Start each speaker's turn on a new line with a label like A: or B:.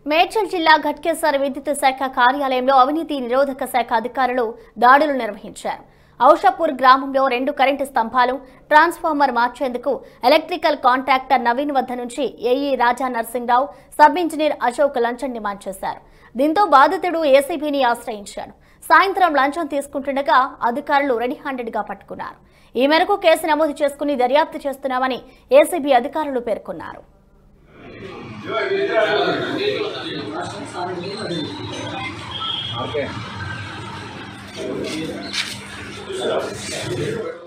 A: మేడ్చల్ జిల్లా ఘట్కేసర్ విద్యుత్ శాఖ కార్యాలయంలో అవినీతి నిరోధక శాఖ అధికారులు దాడులు నిర్వహించారు ఔషాపూర్ గ్రామంలో రెండు కరెంటు స్తంభాలు ట్రాన్స్ఫార్మర్ మార్చేందుకు ఎలక్ట్రికల్ కాంట్రాక్టర్ నవీన్ వద్ద నుంచి AE Raja Narsingrao sub engineer Ashok లంచం డిమాండ్ చేశారు దీంతో బాధితుడు ఏసీబీని ఆశ్రయించాడు సాయంత్రం లంచం తీసుకుంటుండగా అధికారులు రెడీ హ్యాండెడ్ గా పట్టుకున్నారు ఈ మేరకు కేసు నమోదు చేసుకుని దర్యాప్తు చేస్తున్నామని ఏసీబీ అధికారులు పేర్కొన్నారు
B: ఓకే